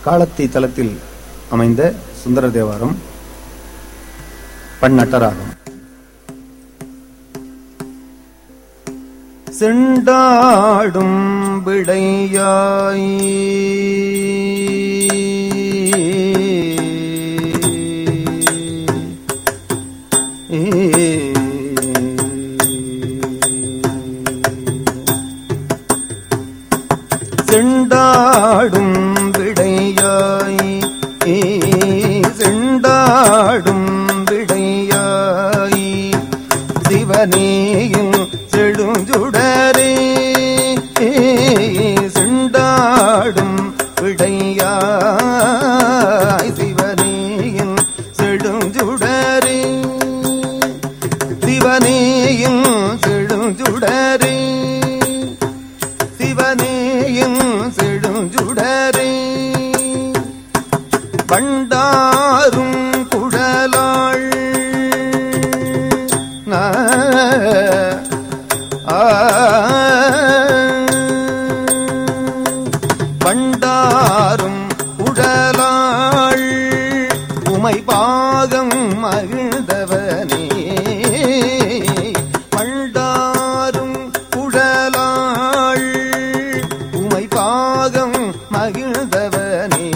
காலத்தி தலத்தில் அமைந்த சுந்தர தேவாரம் பன்னட்டராகும் செண்டாடும் விடையாய் செண்டாடும் விடையாய் செண்டாடும் விடையாய் சிவனேயும் செழுஞ்சுடரே செண்டாடும் விடையாய் சிவனேயும் செழுஞ்சுடரே சிவனேயும் செழுஞ்சுடரே சிவனேயும் செழுஞ்சுடரே பண்டாரும் குழலாள் நா- ஆ. பண்டாரும் குழலாள் உமை பாகம் மகிழ்ந்தவனே பண்டாரும் குழலாள் உமை பாகம் மகிழ்ந்தவனே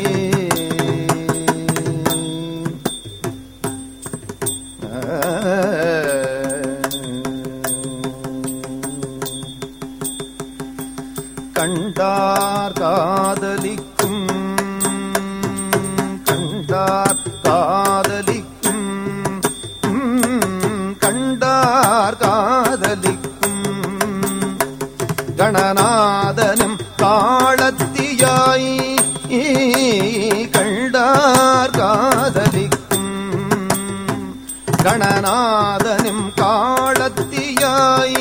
கண்டார் காதலிக்கும் கண்டார் காதலிக்கும் உம், கண்டார் காதலிக்கும் கணநாதனும் காளத்தியாய் கண்டார் காதலிக்கும் கணநாதனும் காளத்தியாய்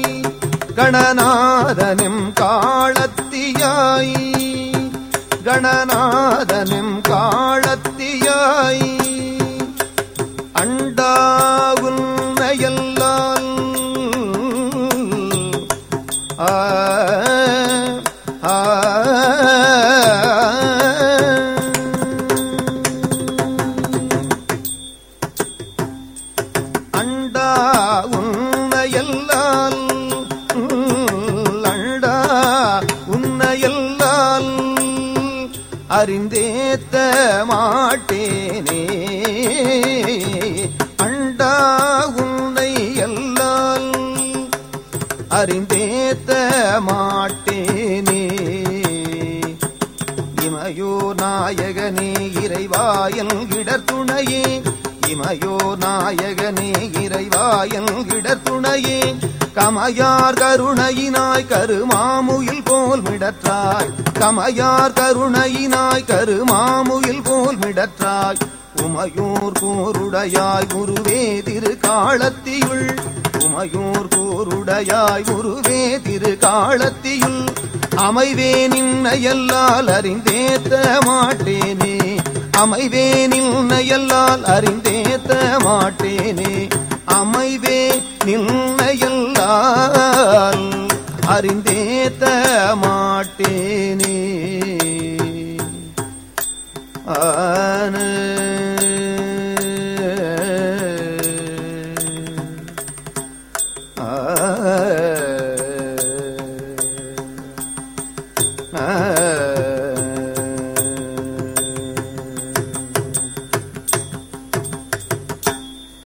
கணநாதனும் காளத்தியாய் கணநாதனும் காளத்தியாய் அண்டாவுன்னையல்லால் ஆ ஆ அண்டா உன்னையல்லால் அண்டா உன்னையல்லால் அறிந்தேத்த மாட்டேனே அண்டா உன்னை எல்லால் அறிந்தேத்த மாட்டேனே இமையோ நாயகனே இறைவாயல் இடத்துணையே இமையோ நாயகனே இறைவாயல் இடத்துணையே கமையார் கருணையினாய் கருமாமுயில் போல் மிடற்றாய் கமையார் கருணையினாய் கருமாமுயில் போல் மிடற்றாய் உமையோர் போருடையாய் குருவே திரு காலத்தியுள் உமையோர் போருடையாய் குருவே திரு காலத்தியுள் அமைவே நின்னையல்லால் அறிந்தேத்த மாட்டேனே அமைவே நின்னையல்லால் அறிந்தேத்த மாட்டேனே அமைவே நின்னையல்லால் அறிந்தேத்த மாட்டேனே ஆன